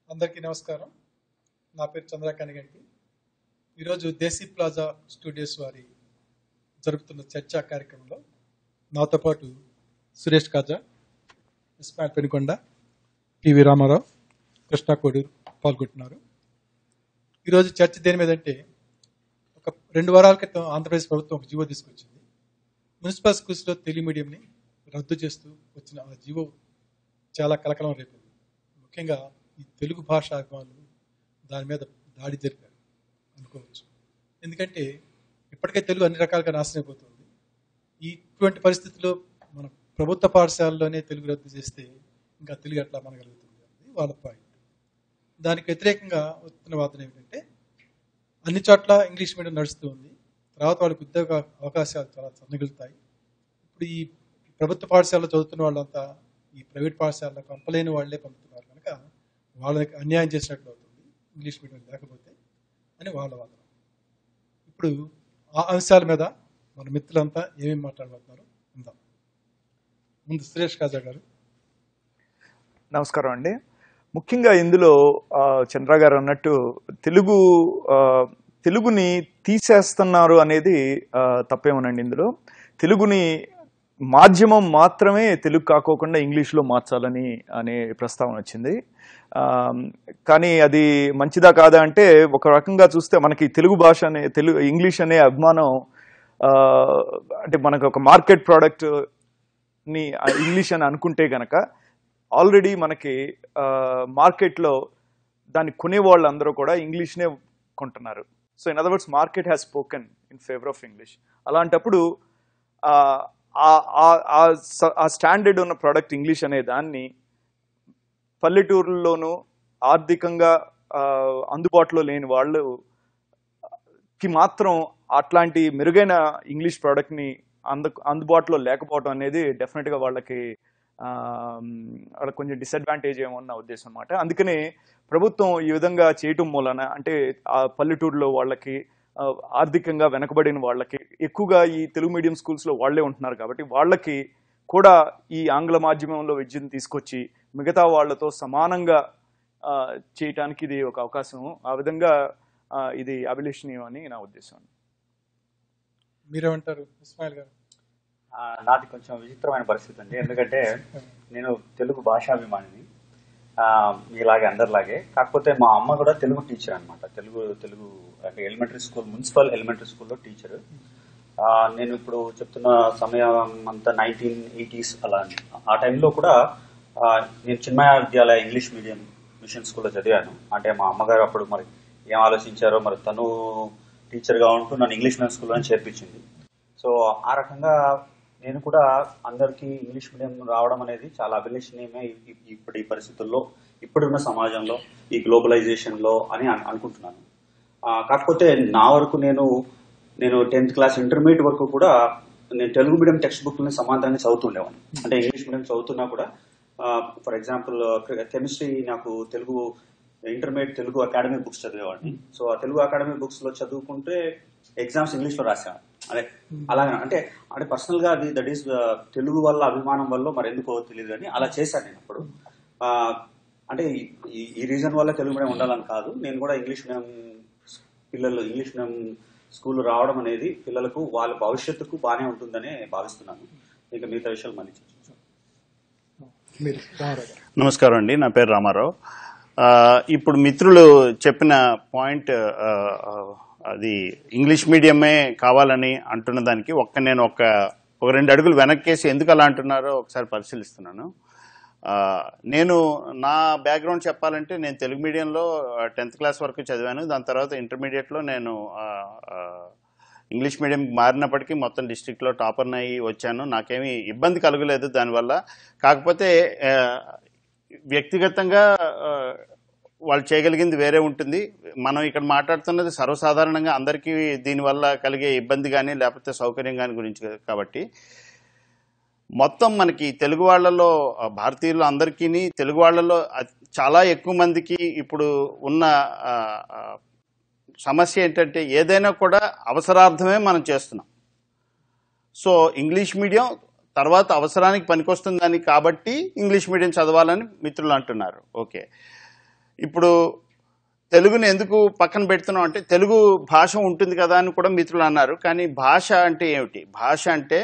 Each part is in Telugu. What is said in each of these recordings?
అందరికీ నమస్కారం నా పేరు చంద్రకాని గంటి ఈరోజు దేశీ ప్లాజా స్టూడియోస్ వారి జరుపుతున్న చర్చా కార్యక్రమంలో నాతో పాటు సురేష్ కాజా ఇస్మాయిల్ పెనుకొండ పివి రామారావు కృష్ణ కోడూరు పాల్గొంటున్నారు ఈరోజు చర్చ దేని మీద అంటే ఒక రెండు వారాల క్రితం ఆంధ్రప్రదేశ్ ప్రభుత్వం ఒక జీవో తీసుకొచ్చింది మున్సిపల్ స్కూల్స్లో తెలుగు మీడియంని రద్దు చేస్తూ వచ్చిన ఆ జీవో చాలా కలకలం రేపింది ముఖ్యంగా ఈ తెలుగు భాష అభిమానులు దాని మీద దాడి జరిపారు అనుకోవచ్చు ఎందుకంటే ఇప్పటికే తెలుగు అన్ని రకాలుగా నాశనం అయిపోతుంది ఈ ఇటువంటి పరిస్థితుల్లో మన ప్రభుత్వ పాఠశాలలోనే తెలుగు రద్దు చేస్తే ఇంకా తెలుగు ఎట్లా మనగలుగుతుంది అనేది వాళ్ళ పాయింట్ దానికి వ్యతిరేకంగా వస్తున్న వాదన ఏమిటంటే అన్ని చోట్ల ఇంగ్లీష్ మీడియం నడుస్తూ ఉంది తర్వాత వాళ్ళకి ఉద్యోగ అవకాశాలు చాలా సన్నగిలుతాయి ఇప్పుడు ఈ ప్రభుత్వ పాఠశాలలో చదువుతున్న వాళ్ళంతా ఈ ప్రైవేట్ పాఠశాలలో పంపలేని వాళ్ళే పంపుతున్నారు కనుక వాళ్ళకి అన్యాయం చేసినట్లు అవుతుంది ఇంగ్లీష్ మీడియం లేకపోతే అని వాళ్ళ వాదన ఇప్పుడు ఆ అంశాల మీద మన మిత్రులంతా ఏమేమి మాట్లాడబోతున్నారు ఉందాం ముందు సురేష్ కాజా గారు నమస్కారం అండి ముఖ్యంగా ఇందులో ఆ, చంద్ర గారు అన్నట్టు తెలుగు ఆ, తెలుగుని తీసేస్తున్నారు అనేది ఆ, తప్పేమోనండి ఇందులో తెలుగుని మాధ్యమం మాత్రమే తెలుగు కాకోకుండా ఇంగ్లీష్లో మార్చాలని అనే ప్రస్తావన వచ్చింది ఆ, కానీ అది మంచిదా కాదా అంటే ఒక రకంగా చూస్తే మనకి తెలుగు భాష అనే తెలుగు ఇంగ్లీష్ అనే అభిమానం ఆ, అంటే మనకు ఒక మార్కెట్ ప్రోడక్ట్ ని ఇంగ్లీష్ అని అనుకుంటే గనక ఆల్రెడీ మనకి ఆ, మార్కెట్లో దాన్ని కొనే వాళ్ళందరూ కూడా ఇంగ్లీష్నే కొంటున్నారు so in other words market has spoken in favour of English అలాంటప్పుడు ఆ, ఆ- ఆ- ఆ స- ఆ స్టాండర్డ్ ఉన్న ప్రోడక్ట్ ఇంగ్లీష్ అనే దాన్ని పల్లెటూరుల్లోనూ ఆర్థికంగా ఆ, అందుబాటులో లేని వాళ్ళు కి మాత్రం అట్లాంటి మెరుగైన ఇంగ్లీష్ ప్రోడక్ట్ని అందు అందుబాటులో లేకపోవడం అనేది డెఫినెట్గా వాళ్ళకి ఆ, వాళ్ళకి కొంచెం డిసడ్వాంటేజ్ ఏమో నా ఉద్దేశం అనమాట అందుకనే ప్రభుత్వం ఈ విధంగా చేయటం మూలన అంటే ఆ పల్లెటూరులో వాళ్ళకి ఆ, ఆర్థికంగా వెనకబడిన వాళ్ళకి ఎక్కువగా ఈ తెలుగు మీడియం స్కూల్స్లో వాళ్ళే ఉంటున్నారు కాబట్టి వాళ్ళకి కూడా ఈ ఆంగ్ల మాధ్యమంలో విద్యను తీసుకొచ్చి మిగతా వాళ్ళతో సమానంగా ఆ, చేయటానికి ఇది ఒక అవకాశం ఆ విధంగా ఆ, ఇది అభిలషణీయం అని నా ఉద్దేశం మీరేమంటారు ఇస్మాయిల్ గారు ఆ, నాది కొంచెం విచిత్రమైన పరిస్థితి అండి ఎందుకంటే నేను తెలుగు భాషాభిమానిని ఆ, మీలాగే అందరిలాగే కాకపోతే మా అమ్మ కూడా తెలుగు టీచర్ అనమాట తెలుగు తెలుగు అంటే ఎలిమెంటరీ స్కూల్ మున్సిపల్ ఎలిమెంటరీ స్కూల్లో టీచర్ నేను ఇప్పుడు చెప్తున్న సమయం అంతా నైన్టీన్ ఎయిటీస్ అలా అండి. ఆ టైంలో కూడా ఆ, నేను Chinmaya Vidyalaya English medium mission స్కూల్లో చదివాను అంటే మా అమ్మగారు అప్పుడు మరి ఏం ఆలోచించారో మరి తను టీచర్గా ఉంటూ నన్ను ఇంగ్లీష్ మీడియం స్కూల్లోనే చేర్పించింది సో ఆ రకంగా నేను కూడా అందరికీ ఇంగ్లీష్ మీడియం రావడం అనేది చాలా అభిలషణీయమే ఇ- ఇ- ఇప్పుడు ఈ పరిస్థితుల్లో ఇప్పుడున్న సమాజంలో ఈ గ్లోబలైజేషన్ లో అని అను- అనుకుంటున్నాను ఆ, కాకపోతే నా వరకు నేను నేను టెన్త్ క్లాస్ ఇంటర్మీడియట్ వరకు కూడా నేను తెలుగు మీడియం టెక్స్ట్ బుక్లని సమాంతరంగా చదువుతుండేవాడిని అంటే ఇంగ్లీష్ మీడియం చదువుతున్నా కూడా ఫర్ ఎగ్జాంపుల్ కెమిస్ట్రీ నాకు Telugu intermediate Telugu academy books చదివేవాడిని సో ఆ తెలుగు అకాడమీ బుక్స్ లో చదువుకుంటే ఎగ్జామ్స్ ఇంగ్లీష్ లో రాసాను అదే అలాగే అంటే అంటే పర్సనల్ గా అది దట్ ఈస్ తెలుగు వల్ల అభిమానం వల్ల మరి ఎందుకో తెలియదు కానీ అలా చేశాను నేను అప్పుడు ఆ, అంటే ఈ- ఈ- ఈ రీజన్ వల్ల తెలుగు మీడియం ఉండాలని కాదు నేను కూడా ఇంగ్లీష్ మీడియం పిల్లలు ఇంగ్లీష్ మీడియం స్కూల్ రావడం అనేది పిల్లలకు వాళ్ళ భవిష్యత్తుకు బాగానే ఉంటుందని భావిస్తున్నాను ఇక మిగతా విషయాలు మళ్ళీ చర్చించుకుందాం. మీరు రామారావు గారు నమస్కారం అండి నా పేరు రామారావు ఆ, ఇప్పుడు మిత్రులు చెప్పిన పాయింట్ ఆ, ఆ, అది ఇంగ్లీష్ మీడియమే కావాలని అంటున్న దానికి ఒక్క నేను ఒక ఒక రెండు అడుగులు వెనక్కేసి ఎందుకు అలా అంటున్నారో ఒకసారి పరిశీలిస్తున్నాను ఆ, నేను నా బ్యాక్గ్రౌండ్ చెప్పాలంటే నేను తెలుగు మీడియంలో టెన్త్ క్లాస్ వరకు చదివాను దాని తర్వాత ఇంటర్మీడియట్లో నేను ఆ, ఆ, ఇంగ్లీష్ మీడియం మారినప్పటికీ మొత్తం డిస్టిక్లో టాపర్ అయ్యి వచ్చాను నాకేమీ ఇబ్బంది కలగలేదు దానివల్ల కాకపోతే ఆ, వ్యక్తిగతంగా ఆ, వాళ్ళు చేయగలిగింది వేరే ఉంటుంది మనం ఇక్కడ మాట్లాడుతున్నది సర్వసాధారణంగా అందరికీ దీనివల్ల కలిగే ఇబ్బంది కానీ లేకపోతే సౌకర్యం కానీ గురించి కాబట్టి మొత్తం మనకి తెలుగు వాళ్ళలో ఆ, భారతీయులు అందరికీ తెలుగు వాళ్ళలో అ- చాలా ఎక్కువ మందికి ఇప్పుడు ఉన్న ఆ, ఆ, సమస్య ఏంటంటే ఏదైనా కూడా అవసరార్థమే మనం చేస్తున్నాం సో ఇంగ్లీష్ మీడియం తర్వాత అవసరానికి పనికొస్తుందని కాబట్టి ఇంగ్లీష్ మీడియం చదవాలని మిత్రులు అంటున్నారు ఓకే ఇప్పుడు తెలుగుని ఎందుకు పక్కన పెడుతున్నాం అంటే తెలుగు భాష ఉంటుంది కదా అని కూడా మిత్రులు అన్నారు కానీ భాష అంటే ఏమిటి భాష అంటే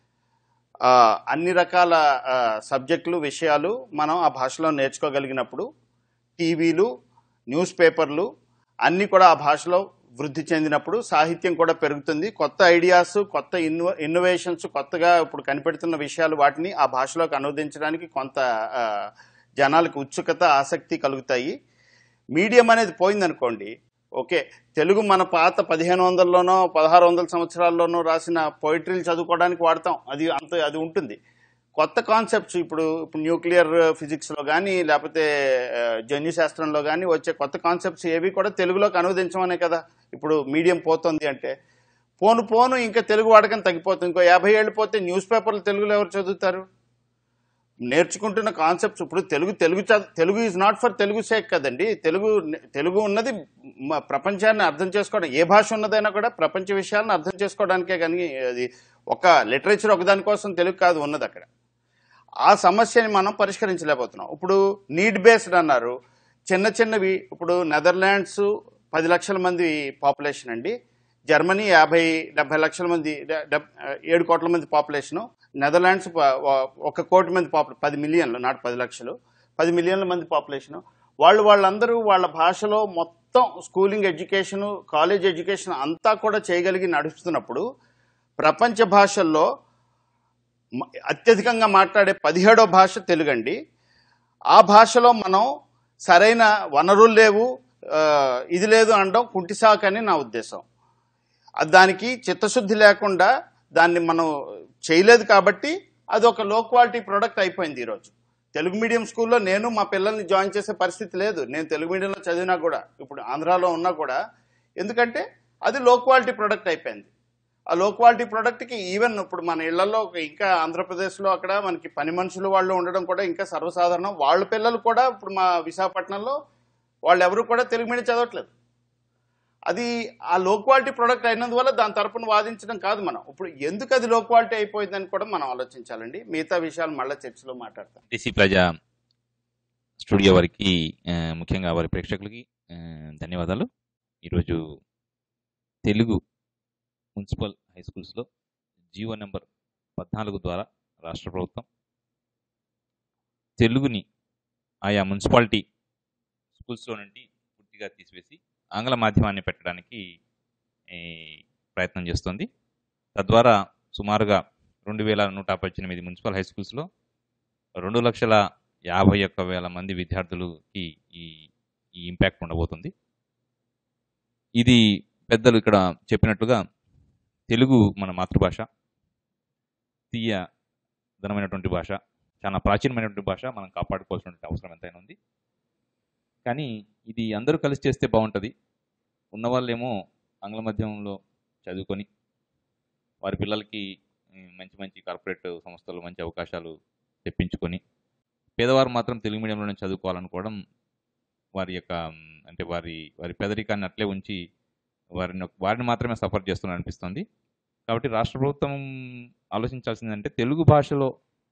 ఆ, అన్ని రకాల ఆ, సబ్జెక్టులు విషయాలు మనం ఆ భాషలో నేర్చుకోగలిగినప్పుడు టీవీలు న్యూస్ పేపర్లు అన్నీ కూడా ఆ భాషలో వృద్ధి చెందినప్పుడు సాహిత్యం కూడా పెరుగుతుంది కొత్త ఐడియాస్ కొత్త ఇన్నో ఇన్నోవేషన్స్ కొత్తగా ఇప్పుడు కనిపెడుతున్న విషయాలు వాటిని ఆ భాషలోకి అనువదించడానికి కొంత ఆ, జనాలకు ఉత్సుకత ఆసక్తి కలుగుతాయి మీడియం అనేది పోయిందనుకోండి ఓకే తెలుగు మన పాత పదిహేను వందల్లోనో పదహారు వందల సంవత్సరాల్లోనో రాసిన పోయిటరీలు చదువుకోవడానికి వాడతాం అది అంత అది ఉంటుంది కొత్త కాన్సెప్ట్స్ ఇప్పుడు ఇప్పుడు న్యూక్లియర్ ఫిజిక్స్లో కానీ లేకపోతే ఆ, జన్యు శాస్త్రంలో కానీ వచ్చే కొత్త కాన్సెప్ట్స్ ఏవి కూడా తెలుగులోకి అనువదించమనే కదా ఇప్పుడు మీడియం పోతుంది అంటే పోను పోను ఇంకా తెలుగు వాడకం తగ్గిపోతుంది ఇంకో యాభై ఏళ్ళు పోతే న్యూస్ పేపర్లు తెలుగులో ఎవరు చదువుతారు నేర్చుకుంటున్న కాన్సెప్ట్స్ ఇప్పుడు తెలుగు తెలుగు చద- Telugu is not for Telugu sake కదండి తెలుగు తెలుగు ఉన్నది మ- ప్రపంచాన్ని అర్థం చేసుకోవడం ఏ భాష ఉన్నదైనా కూడా ప్రపంచ విషయాలను అర్థం చేసుకోవడానికే కానీ అది ఒక లిటరేచర్ ఒకదాని కోసం తెలుగు కాదు ఉన్నది అక్కడ ఆ సమస్యని మనం పరిష్కరించలేకపోతున్నాం ఇప్పుడు నీడ్ బేస్డ్ అన్నారు చిన్న చిన్నవి ఇప్పుడు నెదర్లాండ్స్ పది లక్షల మంది పాపులేషన్ అండి జర్మనీ యాభై డెబ్బై లక్షల మంది డె- డెబ్- ఏడు కోట్ల మంది పాపులేషను నెదర్లాండ్స్ ప- ఒక- ఒక కోటి మంది పాపులే పది మిలియన్లు నాట్ పది లక్షలు పది మిలియన్ల మంది పాపులేషను వాళ్ళు వాళ్ళందరూ వాళ్ళ భాషలో మొత్తం స్కూలింగ్ ఎడ్యుకేషన్ కాలేజ్ ఎడ్యుకేషన్ అంతా కూడా చేయగలిగి నడుస్తున్నప్పుడు ప్రపంచ భాషల్లో మ- అత్యధికంగా మాట్లాడే పదిహేడో భాష తెలుగండి ఆ భాషలో మనం సరైన వనరులు లేవు ఆ, ఇది లేదు అనడం కుంటిసాక్ అని నా ఉద్దేశం అది దానికి చిత్తశుద్ధి లేకుండా దాన్ని మనం చేయలేదు కాబట్టి అది ఒక లో క్వాలిటీ ప్రోడక్ట్ అయిపోయింది ఈరోజు తెలుగు మీడియం స్కూల్లో నేను మా పిల్లల్ని జాయిన్ చేసే పరిస్థితి లేదు నేను తెలుగు మీడియంలో చదివినా కూడా ఇప్పుడు ఆంధ్రాలో ఉన్నా కూడా ఎందుకంటే అది లో క్వాలిటీ ప్రోడక్ట్ అయిపోయింది ఆ లో క్వాలిటీ ప్రోడక్ట్కి ఈవెన్ ఇప్పుడు మన ఇళ్లలో ఇంకా ఆంధ్రప్రదేశ్లో అక్కడ మనకి పని మనుషులు వాళ్ళు ఉండడం కూడా ఇంకా సర్వసాధారణం వాళ్ళ పిల్లలు కూడా ఇప్పుడు మా విశాఖపట్నంలో వాళ్ళు ఎవరు కూడా తెలుగు మీడియం చదవట్లేదు అది ఆ లో క్వాలిటీ ప్రోడక్ట్ అయినందువల్ల దాని తరపున వాదించడం కాదు మనం ఇప్పుడు ఎందుకు అది లో క్వాలిటీ అయిపోయిందని కూడా మనం ఆలోచించాలండి మిగతా విషయాలు మళ్ళీ చర్చలో మాట్లాడతాం టీసీ ప్రజా స్టూడియో వారికి ఆ, ముఖ్యంగా వారి ప్రేక్షకులకి ఆ, ధన్యవాదాలు ఈరోజు తెలుగు మున్సిపల్ హై స్కూల్స్లో జీవో నెంబర్ పద్నాలుగు ద్వారా రాష్ట్ర ప్రభుత్వం తెలుగుని ఆయా మున్సిపాలిటీ స్కూల్స్లో నుండి పూర్తిగా తీసివేసి ఆంగ్ల మాధ్యమాన్ని పెట్టడానికి ఈ, ప్రయత్నం చేస్తుంది తద్వారా సుమారుగా రెండు వేల నూట పద్దెనిమిది మున్సిపల్ హై స్కూల్స్లో రెండు లక్షల యాభై ఒక్క వేల మంది విద్యార్థులకి ఈ ఈ ఇంపాక్ట్ ఉండబోతుంది ఇది పెద్దలు ఇక్కడ చెప్పినట్లుగా తెలుగు మన మాతృభాష తీయ ధనమైనటువంటి భాష చాలా ప్రాచీనమైనటువంటి భాష మనం కాపాడుకోవాల్సినటువంటి అవసరం ఎంతైనా ఉంది కానీ ఇది అందరూ కలిసి చేస్తే బాగుంటుంది ఉన్నవాళ్ళేమో ఆంగ్ల మాధ్యమంలో చదువుకొని వారి పిల్లలకి ఉమ్, మంచి మంచి కార్పొరేట్ సంస్థలు మంచి అవకాశాలు తెప్పించుకొని పేదవారు మాత్రం తెలుగు మీడియంలోనే చదువుకోవాలనుకోవడం వారి యొక్క ఉమ్, అంటే వారి వారి పేదరికాన్ని అట్లే ఉంచి వారిని వారిని మాత్రమే సఫర్ చేస్తున్నారు అనిపిస్తుంది కాబట్టి రాష్ట్ర ప్రభుత్వం ఆలోచించాల్సిందంటే తెలుగు భాషలో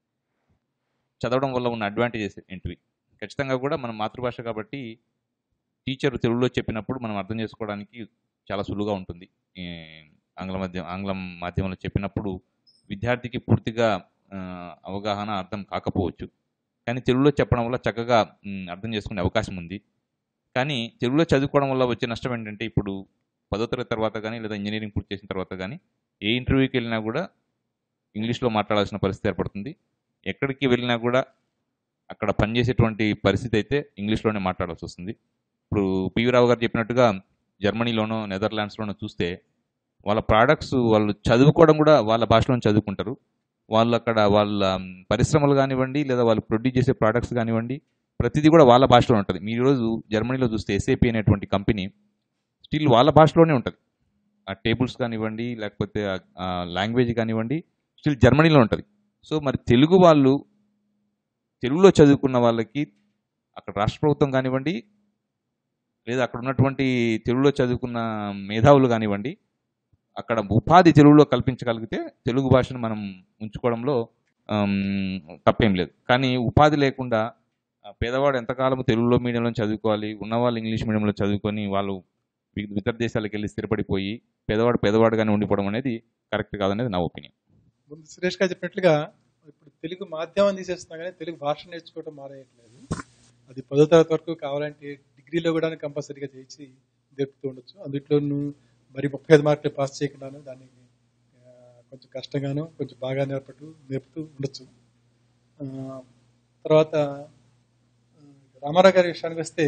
చదవడం వల్ల ఉన్న అడ్వాంటేజెస్ ఏంటివి ఖచ్చితంగా కూడా మన మాతృభాష కాబట్టి టీచర్ తెలుగులో చెప్పినప్పుడు మనం అర్థం చేసుకోవడానికి చాలా సులువుగా ఉంటుంది ఈ ఆంగ్ల మాధ్యమం ఆంగ్లం మాధ్యమంలో చెప్పినప్పుడు విద్యార్థికి పూర్తిగా ఆ, అవగాహన అర్థం కాకపోవచ్చు కానీ తెలుగులో చెప్పడం వల్ల చక్కగా మ్, అర్థం చేసుకునే అవకాశం ఉంది కానీ తెలుగులో చదువుకోవడం వల్ల వచ్చే నష్టం ఏంటంటే ఇప్పుడు పదో తరగతి తర్వాత కానీ లేదా ఇంజనీరింగ్ పూర్తి చేసిన తర్వాత కానీ ఏ ఇంటర్వ్యూకి వెళ్ళినా కూడా ఇంగ్లీష్లో మాట్లాడాల్సిన పరిస్థితి ఏర్పడుతుంది ఎక్కడికి వెళ్ళినా కూడా అక్కడ పనిచేసేటువంటి పరిస్థితి అయితే ఇంగ్లీష్లోనే మాట్లాడాల్సి వస్తుంది ఇప్పుడు పివి రావు గారు చెప్పినట్టుగా జర్మనీలోనో నెదర్లాండ్స్లోనో చూస్తే వాళ్ళ ప్రోడక్ట్స్ వాళ్ళు చదువుకోవడం కూడా వాళ్ళ భాషలోనే చదువుకుంటారు వాళ్ళు అక్కడ వాళ్ళ మ్, పరిశ్రమలు కానివ్వండి లేదా వాళ్ళు ప్రొడ్యూస్ చేసే ప్రోడక్ట్స్ కానివ్వండి ప్రతిదీ కూడా వాళ్ళ భాషలో ఉంటుంది మీరు ఈరోజు జర్మనీలో చూస్తే ఎస్ఏపి అనేటువంటి కంపెనీ స్టిల్ వాళ్ళ భాషలోనే ఉంటుంది ఆ టేబుల్స్ కానివ్వండి లేకపోతే ఆ లాంగ్వేజ్ కానివ్వండి స్టిల్ జర్మనీలో ఉంటుంది సో మరి తెలుగు వాళ్ళు తెలుగులో చదువుకున్న వాళ్ళకి అక్కడ రాష్ట్ర ప్రభుత్వం కానివ్వండి లేదా అక్కడ ఉన్నటువంటి తెలుగులో చదువుకున్న మేధావులు కానివ్వండి అక్కడ ఉపాధి తెలుగులో కల్పించగలిగితే తెలుగు భాషను మనం ఉంచుకోవడంలో ఆమ్, తప్పేం లేదు కానీ ఉపాధి లేకుండా ఆ, ఆ పేదవాడు ఎంతకాలం తెలుగులో మీడియంలో చదువుకోవాలి ఉన్నవాళ్ళు ఇంగ్లీష్ మీడియంలో చదువుకొని వాళ్ళు వి- ఇతర దేశాలకు వెళ్ళి స్థిరపడిపోయి పేదవాడు పేదవాడుగానే ఉండిపోవడం అనేది కరెక్ట్ కాదనేది నా ఒపీనియన్ ముందు సురేష్ గారు చెప్పినట్లుగా ఇప్పుడు తెలుగు మాధ్యమం తీసేస్తున్నా కానీ తెలుగు భాష నేర్చుకోవడం మానేయట్లేదు అది పదో తరగతి వరకు కావాలంటే డిగ్రీలో కూడా కంపల్సరీగా చేసి నేర్పుతూ ఉండొచ్చు అందులోనూ మరి ముప్పై ఐదు మార్కులు పాస్ చేయకుండాను దాన్ని ఆ, కొంచెం కష్టంగాను కొంచెం బాగా నేర్పట్టు నేర్పుతూ ఉండొచ్చు ఆ, తర్వాత ఆ, రామారావు గారి విషయానికి వస్తే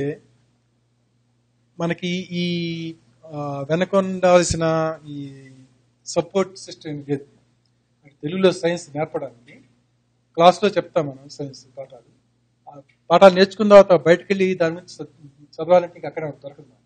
మనకి ఈ ఆ, వెనక ఉండాల్సిన ఈ సపోర్ట్ సిస్టమ్ లేదు అంటే తెలుగులో సైన్స్ నేర్పడానికి క్లాస్లో చెప్తాం మనం సైన్స్ పాఠాలు ఆ పాఠాలు నేర్చుకున్న తర్వాత బయటకు వెళ్ళి దాని గురించి చ- చదవాలంటే ఇంకా అక్కడ దొరకదు మనకి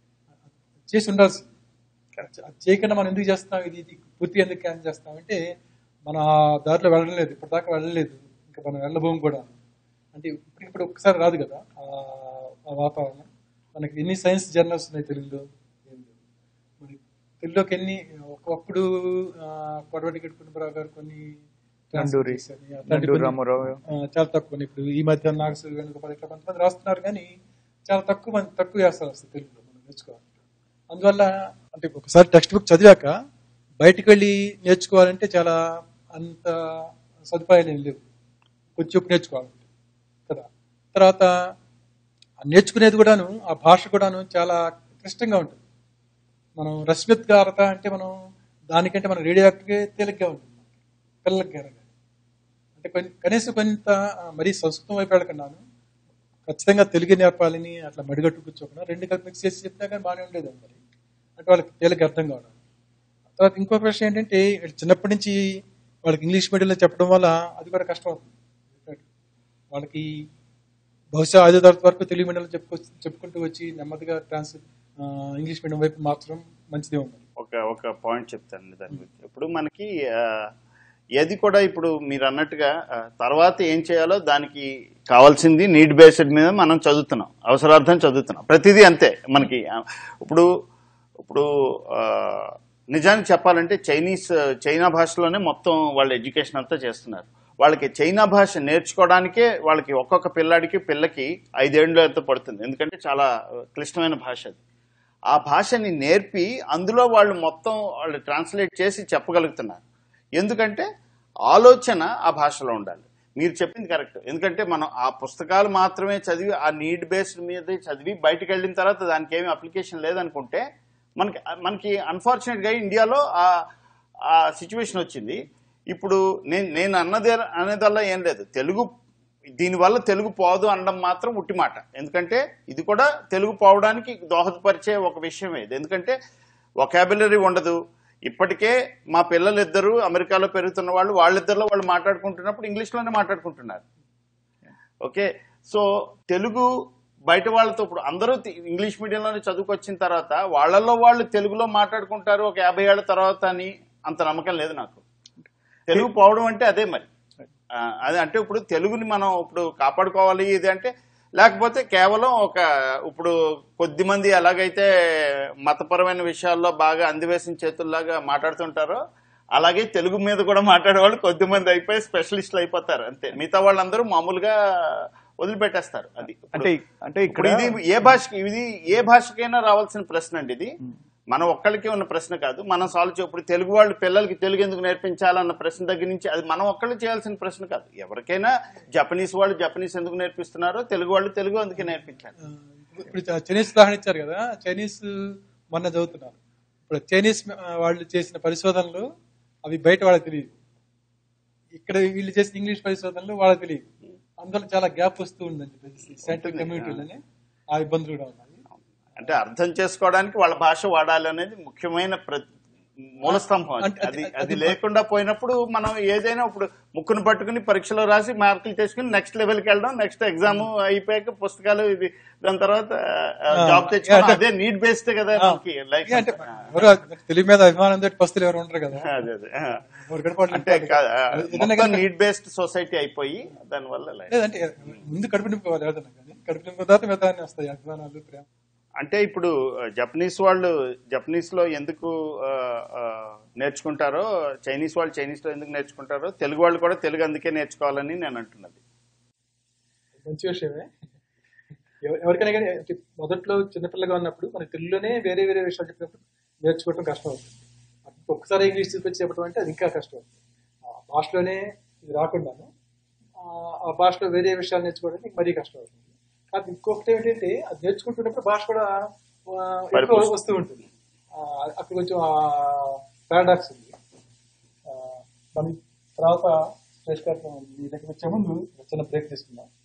చేసి ఉండాల్సింది అది చేయకుండా మనం ఎందుకు చేస్తాం ఇది ఇది పూర్తిగా ఎందుకు క్యాన్ చేస్తాం అంటే మన ఆ దారిలో వెళ్ళలేదు ఇప్పటిదాకా వెళ్ళలేదు ఇంకా మనం వెళ్ళబోము కూడా అంటే ఇప్పుడు ఇప్పుడు ఒక్కసారి రాదు కదా ఆ- ఆ వాతావరణం మనకి ఎన్ని సైన్స్ జర్నల్స్ ఉన్నాయి తెలుగులో ఏం లేవు మరి తెలుగులోకి ఎన్ని ఒకప్పుడు కొడవటి కుటుంబరావు గారు కొన్ని నండూరి. translates అని, అట్లాంటి నండూరి కొన్ని- రామారావు ఆ, చాలా తక్కువ ఇప్పుడు ఈ మధ్య నాగసూరి వేణుగోపాల్ ఇట్లా కొంతమంది రాస్తున్నారు కానీ చాలా తక్కువ మంది తక్కువ చేస్తారు వస్తుంది తెలుగులో మనం నేర్చుకోవాలి అందువల్ల అంటే ఒకసారి టెక్స్ట్ బుక్ చదివాక బయటికి వెళ్ళి నేర్చుకోవాలంటే చాలా అంత సదుపాయాలు ఏం లేవు కొంచెం నేర్చుకోవాలంటే కదా తర్వాత ఆ నేర్చుకునేది కూడాను ఆ భాష కూడాను చాలా క్లిష్టంగా ఉంటుంది మనం రశ్మిత్ గారత అంటే మనం దానికంటే మనం రేడియో యాక్టర్గా తేలిగ్గా ఉంటుంది పిల్లలకి కనుక అంటే కొన్ని కనీసం కొంత ఆ, మరీ సంస్కృతం వైపు వెళ్ళకున్నాను ఖచ్చితంగా తెలుగు నేర్పాలని అట్లా మడిగట్టు కూర్చోకుండా రెండు కలిపి మిక్స్ చేసి చెప్తే కానీ బాగానే ఉండేది మరి అంటే వాళ్ళకి తేలిక అర్థం కావడం తర్వాత ఇంకొక విషయం ఏంటంటే వీళ్ళు చిన్నప్పటి నుంచి వాళ్ళకి ఇంగ్లీష్ మీడియంలో చెప్పడం వల్ల అది కూడా కష్టం అవుతుంది వాళ్ళకి బహుశా ఐదో తరగతి వరకు తెలుగు మీడియంలో చెప్పుకో చెప్పుకుంటూ వచ్చి నెమ్మదిగా ట్రాన్స్ ఆ, ఇంగ్లీష్ మీడియం వైపు మార్చడం మంచిదే ఉంది ఒక ఒక పాయింట్ చెప్తాను దాని గురించి ఇప్పుడు మనకి ఆ, ఏది కూడా ఇప్పుడు మీరు అన్నట్టుగా ఆ, తర్వాత ఏం చేయాలో దానికి కావాల్సింది నీడ్ బేస్డ్ మీద మనం చదువుతున్నాం అవసరార్థం చదువుతున్నాం ప్రతిదీ అంతే మనకి ఆ, ఇప్పుడు ఇప్పుడు ఆ, నిజానికి చెప్పాలంటే చైనీస్ చైనా భాషలోనే మొత్తం వాళ్ళ ఎడ్యుకేషన్ అంతా చేస్తున్నారు వాళ్ళకి చైనా భాష నేర్చుకోవడానికే వాళ్ళకి ఒక్కొక్క పిల్లాడికి పిల్లకి ఐదేళ్ళు ఎంత పడుతుంది ఎందుకంటే చాలా క్లిష్టమైన భాష అది ఆ భాషని నేర్పి అందులో వాళ్ళు మొత్తం వాళ్ళు ట్రాన్స్లేట్ చేసి చెప్పగలుగుతున్నారు ఎందుకంటే ఆలోచన ఆ భాషలో ఉండాలి మీరు చెప్పింది కరెక్ట్ ఎందుకంటే మనం ఆ పుస్తకాలు మాత్రమే చదివి ఆ నీడ్ బేస్డ్ మీద చదివి బయటకు వెళ్ళిన తర్వాత దానికి ఏమి అప్లికేషన్ లేదనుకుంటే మనకి మనకి అన్ఫార్చునేట్ గా ఇండియాలో ఆ ఆ సిచ్యువేషన్ వచ్చింది ఇప్పుడు నేను నేను అన్నదే అనేదల్లా ఏం లేదు తెలుగు దీనివల్ల తెలుగు పోదు అనడం మాత్రం ఉట్టి మాట ఎందుకంటే ఇది కూడా తెలుగు పోవడానికి దోహదపరిచే ఒక విషయమే ఇది ఎందుకంటే ఒకాబులరీ ఉండదు ఇప్పటికే మా పిల్లలు ఇద్దరు అమెరికాలో పెరుగుతున్న వాళ్ళు వాళ్ళిద్దరిలో వాళ్ళు మాట్లాడుకుంటున్నప్పుడు ఇంగ్లీష్లోనే మాట్లాడుకుంటున్నారు ఓకే సో తెలుగు బయట వాళ్ళతో ఇప్పుడు అందరూ తి- ఇంగ్లీష్ మీడియంలోనే చదువుకొచ్చిన తర్వాత వాళ్ళల్లో వాళ్ళు తెలుగులో మాట్లాడుకుంటారు ఒక యాభై ఏళ్ల తర్వాత అని అంత నమ్మకం లేదు నాకు తెలుగు పోవడం అంటే అదే మరి ఆ, అదే అంటే ఇప్పుడు తెలుగుని మనం ఇప్పుడు కాపాడుకోవాలి ఇది అంటే లేకపోతే కేవలం ఒక ఇప్పుడు కొద్ది మంది ఎలాగైతే మతపరమైన విషయాల్లో బాగా అందివేసిన చేతుల్లాగా మాట్లాడుతుంటారో అలాగే తెలుగు మీద కూడా మాట్లాడే వాళ్ళు కొద్ది మంది అయిపోయి స్పెషలిస్టులు అయిపోతారు అంతే మిగతా వాళ్ళందరూ మామూలుగా వదిలిపెట్టేస్తారు అది ఇప్పుడు- అంటే అంటే ఇక్కడ ఇప్పుడు ఇది ఏ భాషకి ఇది ఏ భాషకైనా రావాల్సిన ప్రశ్న అండి ఇది మనం ఒక్కళ్ళకే ఉన్న ప్రశ్న కాదు మనం సాల్వ్ చే ఇప్పుడు తెలుగు వాళ్ళు పిల్లలకి తెలుగు ఎందుకు నేర్పించాలన్న ప్రశ్న దగ్గర నుంచి అది మనం ఒక్కళ్ళు చేయాల్సిన ప్రశ్న కాదు ఎవరికైనా జపనీస్ వాళ్ళు జపనీస్ ఎందుకు నేర్పిస్తున్నారో తెలుగు వాళ్ళు తెలుగు అందుకే నేర్పించాలి ఆ, ఇప్పుడు చ- చైనీస్ ఉదాహరణ ఇచ్చారు కదా చైనీస్ మొన్న చదువుతున్నారు ఇప్పుడు చైనీస్ ఆ, వాళ్ళు చేసిన పరిశోధనలు అవి బయట వాళ్ళకి తెలియదు ఇక్కడ వీళ్ళు చేసిన ఇంగ్లీష్ పరిశోధనలు వాళ్ళకి తెలియదు అందువల్ల చాలా గ్యాప్ వస్తూ ఉందని చెప్పేసి సైంటిఫిక్ కమ్యూనిటీలోనే ఆ ఇబ్బందులు కూడా ఉన్నాయి అంటే అర్థం చేసుకోవడానికి వాళ్ళ భాష వాడాలి అనేది ముఖ్యమైన ప్ర- మూల స్తంభం అది. అంటే అది- అది అది- అది లేకుండా పోయినప్పుడు మనం ఏదైనా ఇప్పుడు ముక్కును పట్టుకుని పరీక్షలో రాసి మార్కులు తెచ్చుకుని నెక్స్ట్ లెవెల్కి వెళ్ళడం నెక్స్ట్ ఎగ్జామ్ అయిపోయాక పుస్తకాలు ఇది దాని తర్వాత జాబ్ ఆ, తెచ్చుకోవడం అంటే- అదే నీడ్ బేస్డ్ కదా ఆ, మనకి లైఫ్ ఏ అంటే ఎవరు తెలుగు మీద అభిమానం తోటి పస్తులు ఎవరు ఉండరు కదా అదే అదే ఆ. ఎవరు గడపాలి అంటే కాదు, ఆ, ఏదైనా మొత్తం కనుక- నీడ్ బేస్డ్ సొసైటీ అయిపోయి దానివల్ల life. లేదంటే ముందు కడుపు నింపుకోవాలి ఏదైనా కానీ కడుపు నింపుకున్న తర్వాత మిగతా అన్ని వస్తాయి అభిమానాలు ప్రేమ అంటే ఇప్పుడు ఆ, జపనీస్ వాళ్ళు జపనీస్ లో ఎందుకు ఆ, ఆ, నేర్చుకుంటారో చైనీస్ వాళ్ళు చైనీస్ లో ఎందుకు నేర్చుకుంటారో తెలుగు వాళ్ళు కూడా తెలుగు అందుకే నేర్చుకోవాలని నేను అంటున్నది మంచి విషయమే ఎవ- ఎవరికైనా కానీ అంటే మొదట్లో చిన్నపిల్లగా ఉన్నప్పుడు మనకి తెలుగులోనే వేరే వేరే విషయాలు చెప్పినప్పుడు నేర్చుకోవడం కష్టం అవుతుంది అప్పుడు ఒక్కసారి ఇంగ్లీష్ తీసుకొచ్చి చెప్పడం అంటే అది ఇంకా కష్టం అవుతుంది ఆ భాషలోనే ఇది రాకుండాను ఆ, ఆ భాషలో వేరే విషయాలు నేర్చుకోవడానికి మరీ కష్టం అవుతుంది కాబట్టి ఇంకొకటి ఏంటంటే అది నేర్చుకుంటున్నప్పుడు భాష కూడా ఆ, ఎక్కువ పరిపోషి- వస్తూ ఉంటుంది ఆ, అక్కడ కొంచెం పారాడాక్స్ ఉంది ఆ, మనం తర్వాత శ్రేష్ గారు మీ దగ్గర వచ్చే ముందు ఒక చిన్న బ్రేక్ తీసుకుందాం